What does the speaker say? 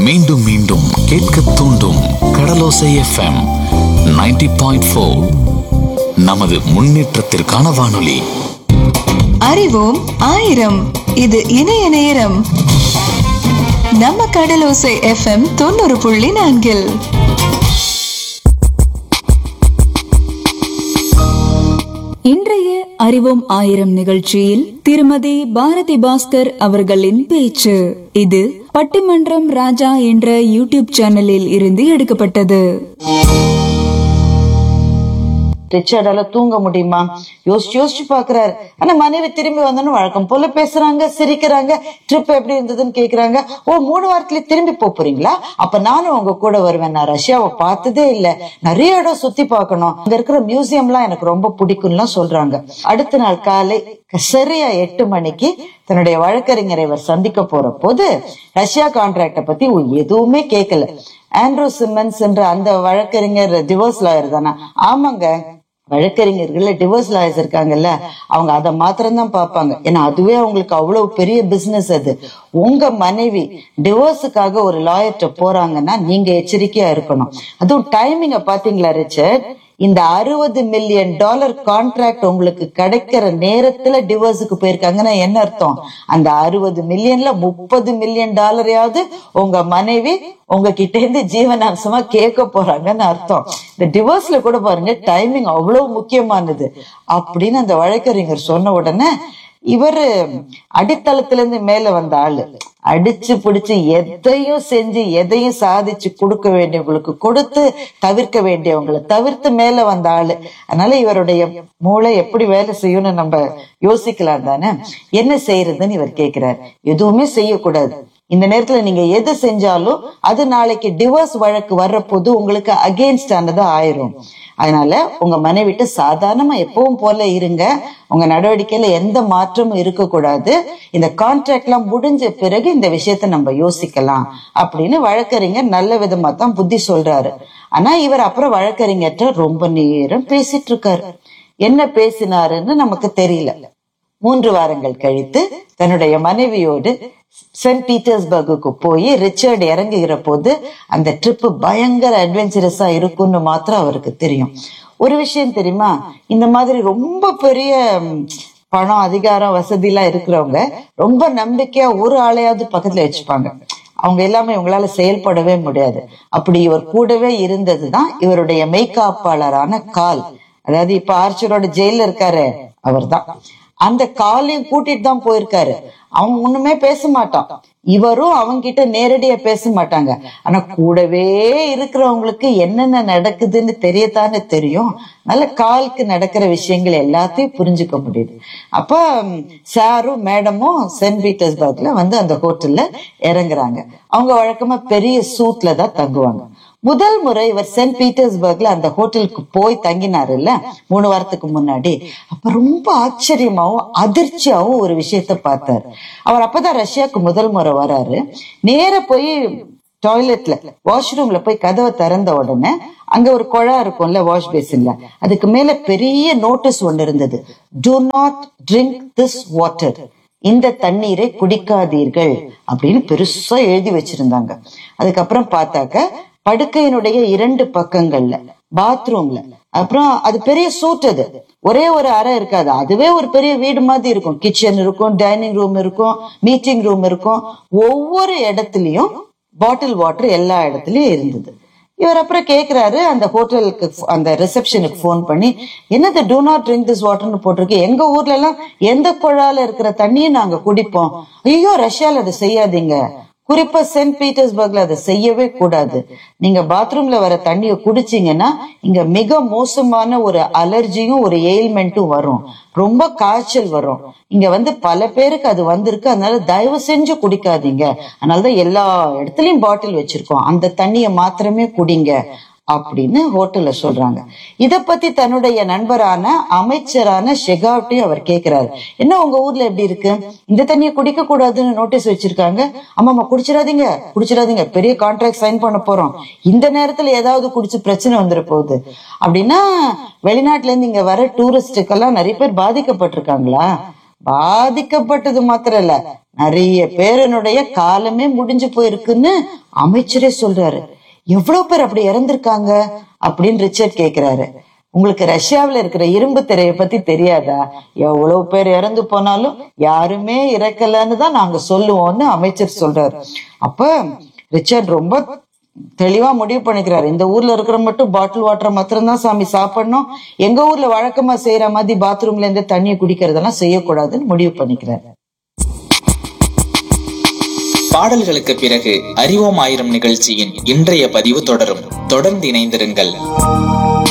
மீண்டும் மீண்டும் கேட்க தூண்டும் கடலோசை எஃப்எம் 90.4 பாயிண்ட் நமது முன்னேற்றத்திற்கான வானொலி அறிவோம் ஆயிரம் இது இணைய நேரம் நம்ம கடலோசை எஃப்எம் தொண்ணூறு புள்ளி நான்கில் இன்றைய அறிவோம் ஆயிரம் நிகழ்ச்சியில் திருமதி பாரதி பாஸ்கர் அவர்களின் பேச்சு இது பட்டிமன்றம் ராஜா என்ற யூடியூப் சேனலில் இருந்து எடுக்கப்பட்டது ரிச்சர்டால தூங்க முடியுமா யோசிச்சு யோசிச்சு பாக்குறாரு ஆனா மனைவி திரும்பி வந்தோன்னு வழக்கம் போல பேசுறாங்க சிரிக்கிறாங்க ட்ரிப் எப்படி இருந்ததுன்னு கேக்குறாங்க ஓ மூணு வாரத்துல திரும்பி போப் போறீங்களா அப்ப நானும் உங்க கூட வருவேன் நான் ரஷ்யாவை பார்த்ததே இல்ல நிறைய இடம் சுத்தி பார்க்கணும் அங்க இருக்கிற மியூசியம் எல்லாம் எனக்கு ரொம்ப பிடிக்கும்லாம் சொல்றாங்க அடுத்த நாள் காலை சரியா எட்டு மணிக்கு தன்னுடைய வழக்கறிஞரை இவர் சந்திக்க போற போது ரஷ்யா கான்ட்ராக்ட பத்தி எதுவுமே கேட்கல ஆண்ட்ரூ சிம்மன்ஸ் என்ற அந்த வழக்கறிஞர் டிவோர்ஸ் லாயர் தானே ஆமாங்க வழக்கறிஞர்கள்ல டிவோர்ஸ் லாயர்ஸ் இருக்காங்கல்ல அவங்க அதை மாத்திரம் தான் பார்ப்பாங்க ஏன்னா அதுவே அவங்களுக்கு அவ்வளவு பெரிய பிசினஸ் அது உங்க மனைவி டிவோர்ஸுக்காக ஒரு லாயர்கிட்ட போறாங்கன்னா நீங்க எச்சரிக்கையா இருக்கணும் அதுவும் டைமிங்க பாத்தீங்களா ரிச்சர்ட் இந்த அறுபது மில்லியன் டாலர் கான்ட்ராக்ட் உங்களுக்கு கிடைக்கிற நேரத்துல டிவோர்ஸுக்கு போயிருக்காங்கன்னா என்ன அர்த்தம் அந்த அறுபது மில்லியன்ல முப்பது மில்லியன் டாலரையாவது உங்க மனைவி உங்ககிட்ட இருந்து ஜீவனாம்சமா கேட்க போறாங்கன்னு அர்த்தம் இந்த டிவோர்ஸ்ல கூட பாருங்க டைமிங் அவ்வளவு முக்கியமானது அப்படின்னு அந்த வழக்கறிஞர் சொன்ன உடனே இவரு அடித்தளத்துல இருந்து மேல வந்த ஆளு அடிச்சு பிடிச்சு எதையும் செஞ்சு எதையும் சாதிச்சு கொடுக்க வேண்டியவங்களுக்கு கொடுத்து தவிர்க்க வேண்டியவங்களை தவிர்த்து மேல வந்த ஆளு அதனால இவருடைய மூளை எப்படி வேலை செய்யும்னு நம்ம யோசிக்கலாம் தானே என்ன செய்யறதுன்னு இவர் கேக்குறாரு எதுவுமே செய்யக்கூடாது இந்த நேரத்துல நீங்க எது செஞ்சாலும் அது நாளைக்கு டிவோர்ஸ் வழக்கு வர்ற போது உங்களுக்கு அகேன்ஸ்ட் ஆனதா ஆயிரும் அதனால உங்க மனைவிட்டு சாதாரணமா எப்பவும் போல இருங்க உங்க நடவடிக்கையில எந்த மாற்றமும் இருக்கக்கூடாது இந்த கான்ட்ராக்ட் எல்லாம் முடிஞ்ச பிறகு இந்த விஷயத்த நம்ம யோசிக்கலாம் அப்படின்னு வழக்கறிஞர் நல்ல விதமா தான் புத்தி சொல்றாரு ஆனா இவர் அப்புறம் வழக்கறிஞர்கிட்ட ரொம்ப நேரம் பேசிட்டு இருக்காரு என்ன பேசினாருன்னு நமக்கு தெரியல மூன்று வாரங்கள் கழித்து தன்னுடைய மனைவியோடு சென்ட் பீட்டர்ஸ்பர்குக்கு போய் ரிச்சர்ட் இறங்குகிற போது அந்த ட்ரிப் பயங்கர அட்வென்ச்சரஸா இருக்கும்னு மாத்திரம் அவருக்கு தெரியும் ஒரு விஷயம் தெரியுமா இந்த மாதிரி ரொம்ப பெரிய ம், பணம் அதிகாரம் வசதி எல்லாம் இருக்கிறவங்க ரொம்ப நம்பிக்கையா ஒரு ஆளையாவது பக்கத்துல வச்சுப்பாங்க அவங்க எல்லாமே இவங்களால செயல்படவே முடியாது அப்படி இவர் கூடவே இருந்ததுதான் இவருடைய மெய்காப்பாளரான கால் அதாவது இப்ப ஆர்ச்சரோட ஜெயில இருக்காரு அவர்தான் அந்த காலையும் கூட்டிட்டு தான் போயிருக்காரு அவன் ஒண்ணுமே பேச மாட்டான் இவரும் அவங்கிட்ட நேரடியா பேச மாட்டாங்க ஆனா கூடவே இருக்கிறவங்களுக்கு என்னென்ன நடக்குதுன்னு தெரியத்தானே தெரியும் நல்ல காலுக்கு நடக்கிற விஷயங்கள் எல்லாத்தையும் புரிஞ்சுக்க முடியுது அப்ப ம், சாரும் மேடமும் சென்ட் பீட்டர்ஸ்பர்க்ல வந்து அந்த ஹோட்டல்ல இறங்குறாங்க அவங்க வழக்கமா பெரிய சூட்ல தான் தங்குவாங்க முதல் முறை இவர் சென்ட் பீட்டர்ஸ்பர்க்ல அந்த ஹோட்டலுக்கு போய் தங்கினாரு இல்ல மூணு வாரத்துக்கு முன்னாடி அப்ப ரொம்ப ஆச்சரியமாவும் அதிர்ச்சியாவும் ஒரு விஷயத்த பார்த்தாரு அவர் அப்பதான் ரஷ்யாவுக்கு முதல் முறை வராரு நேர போய் டாய்லெட்ல வாஷ்ரூம்ல போய் கதவை திறந்த உடனே அங்க ஒரு குழா இருக்கும்ல வாஷ் பேசின்ல அதுக்கு மேல பெரிய நோட்டீஸ் ஒண்ணு இருந்தது to not drink this water இந்த தண்ணீரை குடிக்காதீர்கள் அப்படின்னு பெருசா எழுதி வச்சிருந்தாங்க அதுக்கப்புறம் பார்த்தாக்க படுக்கையினுடைய இரண்டு பக்கங்கள்ல பாத்ரூம்ல அப்புறம் அது பெரிய சூட் அது ஒரே ஒரு அறை இருக்காது அதுவே ஒரு பெரிய வீடு மாதிரி இருக்கும் கிச்சன் இருக்கும் டைனிங் ரூம் இருக்கும் மீட்டிங் ரூம் இருக்கும் ஒவ்வொரு இடத்துலயும் பாட்டில் வாட்டர் எல்லா இடத்துலயும் இருந்தது இவர் அப்புறம் கேக்குறாரு அந்த ஹோட்டலுக்கு அந்த ரிசப்ஷனுக்கு ஃபோன் பண்ணி என்னது டூ நாட் ட்ரிங்க் திஸ் வாட்டர்னு போட்டிருக்கு எங்க ஊர்ல எல்லாம் எந்த குழால இருக்கிற தண்ணியும் நாங்க குடிப்போம் ஐயோ ரஷ்யால அதை செய்யாதீங்க குறிப்பா சென்ட் பீட்டர்ஸ்பர்க்ல அதை செய்யவே கூடாது நீங்க பாத்ரூம்ல வர தண்ணியை குடிச்சீங்கன்னா இங்க மிக மோசமான ஒரு அலர்ஜியும் ஒரு எயில்மெண்ட்டும் வரும் ரொம்ப காய்ச்சல் வரும் இங்க வந்து பல பேருக்கு அது வந்திருக்கு அதனால தயவு செஞ்சு குடிக்காதீங்க அதனாலதான் எல்லா இடத்துலயும் பாட்டில் வச்சிருக்கோம் அந்த தண்ணியை மாத்திரமே குடிங்க அப்படின்னு ஹோட்டல்ல சொல்றாங்க இத பத்தி தன்னுடைய நண்பரான அமைச்சரான ஷெகாவ்டி அவர் கேக்குறாரு என்ன உங்க ஊர்ல எப்படி இருக்கு இந்த தண்ணியை குடிக்க கூடாதுன்னு நோட்டீஸ் வச்சிருக்காங்க ஆமாமா குடிச்சிடாதீங்க குடிச்சிடாதீங்க பெரிய கான்ட்ராக்ட் சைன் பண்ண போறோம் இந்த நேரத்துல ஏதாவது குடிச்சு பிரச்சனை வந்துட போகுது அப்படின்னா வெளிநாட்டுல இருந்து இங்க வர டூரிஸ்டுக்கெல்லாம் நிறைய பேர் பாதிக்கப்பட்டிருக்காங்களா பாதிக்கப்பட்டது மாத்திரம் இல்ல நிறைய பேரனுடைய காலமே முடிஞ்சு போயிருக்குன்னு அமைச்சரே சொல்றாரு எவ்வளவு பேர் அப்படி இறந்திருக்காங்க அப்படின்னு ரிச்சர்ட் கேக்குறாரு உங்களுக்கு ரஷ்யாவுல இருக்கிற இரும்பு திரைய பத்தி தெரியாதா எவ்வளவு பேர் இறந்து போனாலும் யாருமே இறக்கலன்னு தான் நாங்க சொல்லுவோம்னு அமைச்சர் சொல்றாரு அப்ப ரிச்சர்ட் ரொம்ப தெளிவா முடிவு பண்ணிக்கிறாரு இந்த ஊர்ல இருக்கிற மட்டும் பாட்டில் வாட்டர் மாத்திரம் தான் சாமி சாப்பிடணும் எங்க ஊர்ல வழக்கமா செய்யற மாதிரி பாத்ரூம்ல இருந்து தண்ணியை குடிக்கிறதெல்லாம் செய்யக்கூடாதுன்னு முடிவு பண்ணிக்கிறாரு பாடல்களுக்கு பிறகு அறிவோம் ஆயிரம் நிகழ்ச்சியின் இன்றைய பதிவு தொடரும் தொடர்ந்து இணைந்திருங்கள்